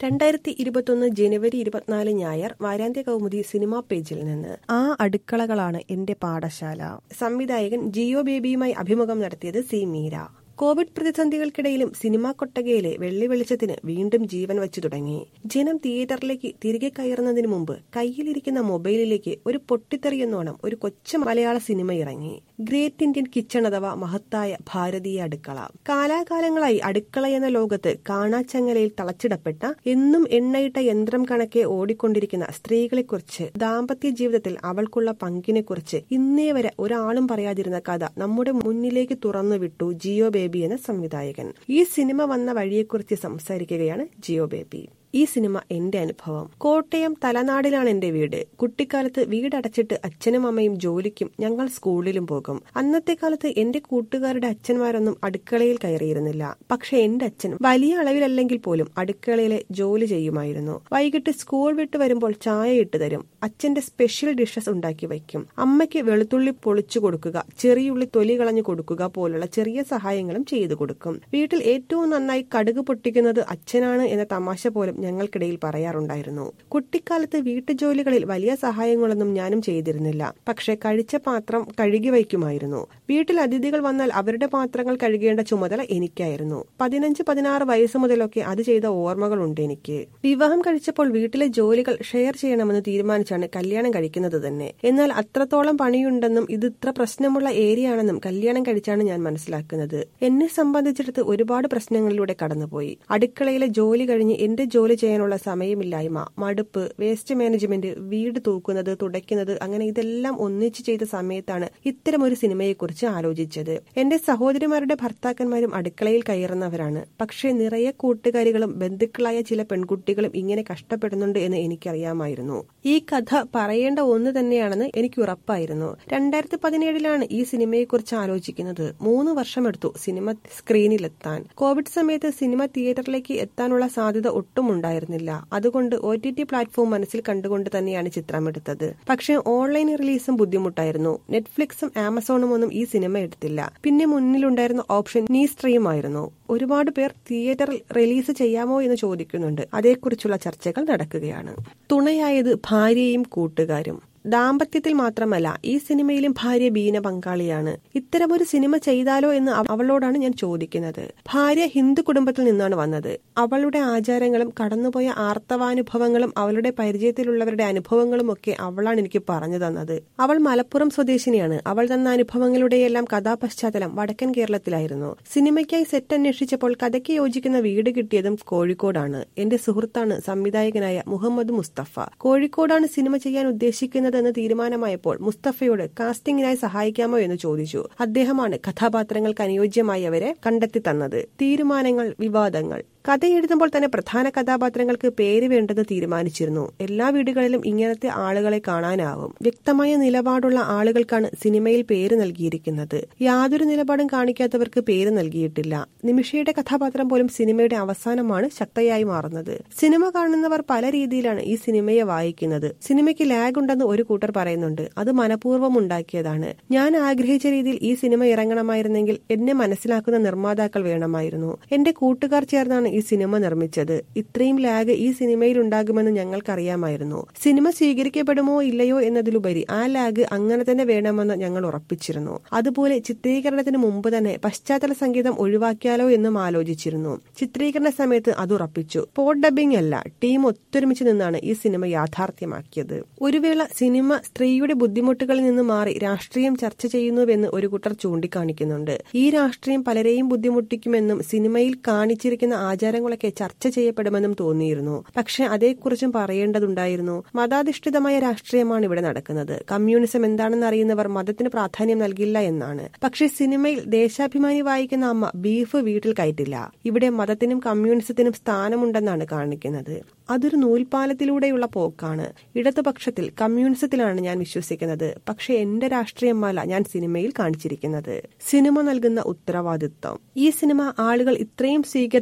രണ്ടായിരത്തി ഇരുപത്തൊന്ന് ജനുവരി ഇരുപത്തിനാല് ഞായർ വാരാന്ത്യ കൗമുദി സിനിമാ പേജിൽ നിന്ന് ആ അടുക്കളകളാണ് എന്റെ പാഠശാല സംവിധായകൻ ജിയോ ബേബിയുമായി അഭിമുഖം നടത്തിയത് സി മീര കോവിഡ് പ്രതിസന്ധികൾക്കിടയിലും സിനിമാ കൊട്ടകയിലെ വെള്ളി വെളിച്ചത്തിന് വീണ്ടും ജീവൻ വച്ചു തുടങ്ങി ജനം തിയേറ്ററിലേക്ക് തിരികെ കയറുന്നതിന് മുമ്പ് കയ്യിലിരിക്കുന്ന മൊബൈലിലേക്ക് ഒരു പൊട്ടിത്തെറിയെന്നോണം ഒരു കൊച്ചു മലയാള സിനിമ ഇറങ്ങി ഗ്രേറ്റ് ഇന്ത്യൻ കിച്ചൺ അഥവാ മഹത്തായ ഭാരതീയ അടുക്കള കാലാകാലങ്ങളായി അടുക്കള എന്ന ലോകത്ത് കാണാച്ചങ്ങലയിൽ തളച്ചിടപ്പെട്ട എന്നും എണ്ണയിട്ട യന്ത്രം കണക്കെ ഓടിക്കൊണ്ടിരിക്കുന്ന സ്ത്രീകളെക്കുറിച്ച് ദാമ്പത്യ ജീവിതത്തിൽ അവൾക്കുള്ള പങ്കിനെക്കുറിച്ച് ഇന്നേ വരെ ഒരാളും പറയാതിരുന്ന കഥ നമ്മുടെ മുന്നിലേക്ക് തുറന്നു വിട്ടു ജിയോ ബേബി എന്ന സംവിധായകൻ ഈ സിനിമ വന്ന വഴിയെക്കുറിച്ച് സംസാരിക്കുകയാണ് ജിയോ ബേബി ഈ സിനിമ എന്റെ അനുഭവം കോട്ടയം തലനാടിലാണ് എന്റെ വീട് കുട്ടിക്കാലത്ത് വീടടച്ചിട്ട് അച്ഛനും അമ്മയും ജോലിക്കും ഞങ്ങൾ സ്കൂളിലും പോകും അന്നത്തെ കാലത്ത് എന്റെ കൂട്ടുകാരുടെ അച്ഛന്മാരൊന്നും അടുക്കളയിൽ കയറിയിരുന്നില്ല പക്ഷെ എന്റെ അച്ഛൻ വലിയ അളവിലല്ലെങ്കിൽ പോലും അടുക്കളയിലെ ജോലി ചെയ്യുമായിരുന്നു വൈകിട്ട് സ്കൂൾ വിട്ട് വരുമ്പോൾ ചായ ഇട്ട് തരും അച്ഛന്റെ സ്പെഷ്യൽ ഡിഷസ് ഉണ്ടാക്കി വയ്ക്കും അമ്മയ്ക്ക് വെളുത്തുള്ളി പൊളിച്ചു കൊടുക്കുക ചെറിയുള്ളി തൊലി കളഞ്ഞു കൊടുക്കുക പോലുള്ള ചെറിയ സഹായങ്ങളും ചെയ്തു കൊടുക്കും വീട്ടിൽ ഏറ്റവും നന്നായി കടുക് പൊട്ടിക്കുന്നത് അച്ഛനാണ് എന്ന തമാശ പോലും ഞങ്ങൾക്കിടയിൽ പറയാറുണ്ടായിരുന്നു കുട്ടിക്കാലത്ത് വീട്ടുജോലികളിൽ വലിയ സഹായങ്ങളൊന്നും ഞാനും ചെയ്തിരുന്നില്ല പക്ഷെ കഴിച്ച പാത്രം കഴുകി വയ്ക്കുമായിരുന്നു വീട്ടിൽ അതിഥികൾ വന്നാൽ അവരുടെ പാത്രങ്ങൾ കഴുകേണ്ട ചുമതല എനിക്കായിരുന്നു പതിനഞ്ച് പതിനാറ് വയസ്സ് മുതലൊക്കെ അത് ചെയ്ത ഓർമ്മകളുണ്ട് എനിക്ക് വിവാഹം കഴിച്ചപ്പോൾ വീട്ടിലെ ജോലികൾ ഷെയർ ചെയ്യണമെന്ന് തീരുമാനിച്ചാണ് കല്യാണം കഴിക്കുന്നത് തന്നെ എന്നാൽ അത്രത്തോളം പണിയുണ്ടെന്നും ഇത് ഇത്ര പ്രശ്നമുള്ള ഏരിയ ആണെന്നും കല്യാണം കഴിച്ചാണ് ഞാൻ മനസ്സിലാക്കുന്നത് എന്നെ സംബന്ധിച്ചിടത്ത് ഒരുപാട് പ്രശ്നങ്ങളിലൂടെ കടന്നുപോയി അടുക്കളയിലെ ജോലി കഴിഞ്ഞ് എന്റെ ജോലി ചെയ്യാനുള്ള സമയമില്ലായ്മ മടുപ്പ് വേസ്റ്റ് മാനേജ്മെന്റ് വീട് തൂക്കുന്നത് തുടയ്ക്കുന്നത് അങ്ങനെ ഇതെല്ലാം ഒന്നിച്ചു ചെയ്ത സമയത്താണ് ഇത്തരമൊരു സിനിമയെക്കുറിച്ച് ആലോചിച്ചത് എന്റെ സഹോദരിമാരുടെ ഭർത്താക്കന്മാരും അടുക്കളയിൽ കയറുന്നവരാണ് പക്ഷേ നിറയെ കൂട്ടുകാരികളും ബന്ധുക്കളായ ചില പെൺകുട്ടികളും ഇങ്ങനെ കഷ്ടപ്പെടുന്നുണ്ട് എന്ന് എനിക്കറിയാമായിരുന്നു ഈ കഥ പറയേണ്ട ഒന്ന് തന്നെയാണെന്ന് എനിക്ക് ഉറപ്പായിരുന്നു രണ്ടായിരത്തി പതിനേഴിലാണ് ഈ സിനിമയെക്കുറിച്ച് ആലോചിക്കുന്നത് മൂന്ന് വർഷമെടുത്തു സിനിമ സ്ക്രീനിലെത്താൻ കോവിഡ് സമയത്ത് സിനിമ തിയേറ്ററിലേക്ക് എത്താനുള്ള സാധ്യത ഒട്ടും ഉണ്ടായിരുന്നില്ല അതുകൊണ്ട് ഒ ടി ടി പ്ലാറ്റ്ഫോം മനസ്സിൽ കണ്ടുകൊണ്ട് തന്നെയാണ് ചിത്രമെടുത്തത് പക്ഷേ ഓൺലൈൻ റിലീസും ബുദ്ധിമുട്ടായിരുന്നു നെറ്റ്ഫ്ലിക്സും ആമസോണും ഒന്നും ഈ സിനിമ എടുത്തില്ല പിന്നെ മുന്നിലുണ്ടായിരുന്ന ഓപ്ഷൻ നീ സ്ട്രീം ആയിരുന്നു ഒരുപാട് പേർ തിയേറ്ററിൽ റിലീസ് ചെയ്യാമോ എന്ന് ചോദിക്കുന്നുണ്ട് അതേക്കുറിച്ചുള്ള ചർച്ചകൾ നടക്കുകയാണ് തുണയായത് ഭാര്യയും കൂട്ടുകാരും ദാമ്പത്യത്തിൽ മാത്രമല്ല ഈ സിനിമയിലും ഭാര്യ ബീന പങ്കാളിയാണ് ഇത്തരമൊരു സിനിമ ചെയ്താലോ എന്ന് അവളോടാണ് ഞാൻ ചോദിക്കുന്നത് ഭാര്യ ഹിന്ദു കുടുംബത്തിൽ നിന്നാണ് വന്നത് അവളുടെ ആചാരങ്ങളും കടന്നുപോയ ആർത്തവാനുഭവങ്ങളും അവളുടെ പരിചയത്തിലുള്ളവരുടെ അനുഭവങ്ങളും ഒക്കെ അവളാണ് എനിക്ക് പറഞ്ഞു തന്നത് അവൾ മലപ്പുറം സ്വദേശിനിയാണ് അവൾ തന്ന അനുഭവങ്ങളുടെയെല്ലാം കഥാപശ്ചാത്തലം വടക്കൻ കേരളത്തിലായിരുന്നു സിനിമയ്ക്കായി സെറ്റ് അന്വേഷിച്ചപ്പോൾ കഥയ്ക്ക് യോജിക്കുന്ന വീട് കിട്ടിയതും കോഴിക്കോടാണ് എന്റെ സുഹൃത്താണ് സംവിധായകനായ മുഹമ്മദ് മുസ്തഫ കോഴിക്കോടാണ് സിനിമ ചെയ്യാൻ ഉദ്ദേശിക്കുന്നത് എന്ന് തീരുമാനമായപ്പോൾ മുസ്തഫയോട് കാസ്റ്റിംഗിനായി സഹായിക്കാമോ എന്ന് ചോദിച്ചു അദ്ദേഹമാണ് കഥാപാത്രങ്ങൾക്ക് അനുയോജ്യമായി അവരെ കണ്ടെത്തി തന്നത് തീരുമാനങ്ങൾ വിവാദങ്ങൾ കഥ എഴുതുമ്പോൾ തന്നെ പ്രധാന കഥാപാത്രങ്ങൾക്ക് പേര് വേണ്ടെന്ന് തീരുമാനിച്ചിരുന്നു എല്ലാ വീടുകളിലും ഇങ്ങനത്തെ ആളുകളെ കാണാനാവും വ്യക്തമായ നിലപാടുള്ള ആളുകൾക്കാണ് സിനിമയിൽ പേര് നൽകിയിരിക്കുന്നത് യാതൊരു നിലപാടും കാണിക്കാത്തവർക്ക് പേര് നൽകിയിട്ടില്ല നിമിഷയുടെ കഥാപാത്രം പോലും സിനിമയുടെ അവസാനമാണ് ശക്തയായി മാറുന്നത് സിനിമ കാണുന്നവർ പല രീതിയിലാണ് ഈ സിനിമയെ വായിക്കുന്നത് സിനിമയ്ക്ക് ലാഗ് ഉണ്ടെന്ന് ഒരു കൂട്ടർ പറയുന്നുണ്ട് അത് മനഃപൂർവ്വം ഉണ്ടാക്കിയതാണ് ഞാൻ ആഗ്രഹിച്ച രീതിയിൽ ഈ സിനിമ ഇറങ്ങണമായിരുന്നെങ്കിൽ എന്നെ മനസ്സിലാക്കുന്ന നിർമ്മാതാക്കൾ വേണമായിരുന്നു എന്റെ കൂട്ടുകാർ ചേർന്നാണ് ഈ സിനിമ നിർമ്മിച്ചത് ഇത്രയും ലാഗ് ഈ സിനിമയിൽ ഉണ്ടാകുമെന്ന് ഞങ്ങൾക്കറിയാമായിരുന്നു സിനിമ സ്വീകരിക്കപ്പെടുമോ ഇല്ലയോ എന്നതിലുപരി ആ ലാഗ് അങ്ങനെ തന്നെ വേണമെന്ന് ഞങ്ങൾ ഉറപ്പിച്ചിരുന്നു അതുപോലെ ചിത്രീകരണത്തിന് മുമ്പ് തന്നെ പശ്ചാത്തല സംഗീതം ഒഴിവാക്കിയാലോ എന്നും ആലോചിച്ചിരുന്നു ചിത്രീകരണ സമയത്ത് അത് ഉറപ്പിച്ചു പോട്ട് ഡബിംഗ് അല്ല ടീം ഒത്തൊരുമിച്ച് നിന്നാണ് ഈ സിനിമ യാഥാർത്ഥ്യമാക്കിയത് ഒരു വേള സിനിമ സ്ത്രീയുടെ ബുദ്ധിമുട്ടുകളിൽ നിന്ന് മാറി രാഷ്ട്രീയം ചർച്ച ചെയ്യുന്നുവെന്ന് ഒരു കൂട്ടർ ചൂണ്ടിക്കാണിക്കുന്നുണ്ട് ഈ രാഷ്ട്രീയം പലരെയും ബുദ്ധിമുട്ടിക്കുമെന്നും സിനിമയിൽ കാണിച്ചിരിക്കുന്ന ആചാരങ്ങളൊക്കെ ചർച്ച ചെയ്യപ്പെടുമെന്നും തോന്നിയിരുന്നു പക്ഷെ അതേക്കുറിച്ചും പറയേണ്ടതുണ്ടായിരുന്നു മതാധിഷ്ഠിതമായ രാഷ്ട്രീയമാണ് ഇവിടെ നടക്കുന്നത് കമ്മ്യൂണിസം എന്താണെന്ന് അറിയുന്നവർ മതത്തിന് പ്രാധാന്യം നൽകില്ല എന്നാണ് പക്ഷെ സിനിമയിൽ ദേശാഭിമാനി വായിക്കുന്ന അമ്മ ബീഫ് വീട്ടിൽ കയറ്റില്ല ഇവിടെ മതത്തിനും കമ്മ്യൂണിസത്തിനും സ്ഥാനമുണ്ടെന്നാണ് കാണിക്കുന്നത് അതൊരു നൂൽപാലത്തിലൂടെയുള്ള പോക്കാണ് ഇടതുപക്ഷത്തിൽ കമ്മ്യൂണിസത്തിലാണ് ഞാൻ വിശ്വസിക്കുന്നത് പക്ഷെ എന്റെ രാഷ്ട്രീയമല്ല ഞാൻ സിനിമയിൽ കാണിച്ചിരിക്കുന്നത് സിനിമ നൽകുന്ന ഉത്തരവാദിത്വം ഈ സിനിമ ആളുകൾ ഇത്രയും സ്വീകരിച്ചതിനാൽ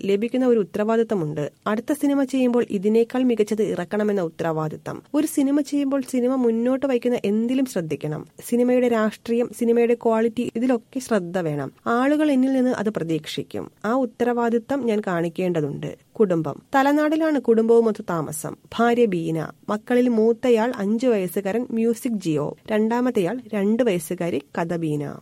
ലഭിക്കുന്ന ഒരു ഉത്തരവാദിത്തമുണ്ട് അടുത്ത സിനിമ ചെയ്യുമ്പോൾ ഇതിനേക്കാൾ മികച്ചത് ഇറക്കണമെന്ന ഉത്തരവാദിത്തം ഒരു സിനിമ ചെയ്യുമ്പോൾ സിനിമ മുന്നോട്ട് വയ്ക്കുന്ന എന്തിലും ശ്രദ്ധിക്കണം സിനിമയുടെ രാഷ്ട്രീയം സിനിമയുടെ ക്വാളിറ്റി ഇതിലൊക്കെ ശ്രദ്ധ വേണം ആളുകൾ എന്നിൽ നിന്ന് അത് പ്രതീക്ഷിക്കും ആ ഉത്തരവാദിത്തം ഞാൻ കാണിക്കേണ്ടതുണ്ട് കുടുംബം തലനാടിലാണ് കുടുംബവുമൊത്ത് താമസം ഭാര്യ ബീന മക്കളിൽ മൂത്തയാൾ അഞ്ചു വയസ്സുകാരൻ മ്യൂസിക് ജിയോ രണ്ടാമത്തെയാൾ രണ്ടു വയസ്സുകാരി കഥ ബീന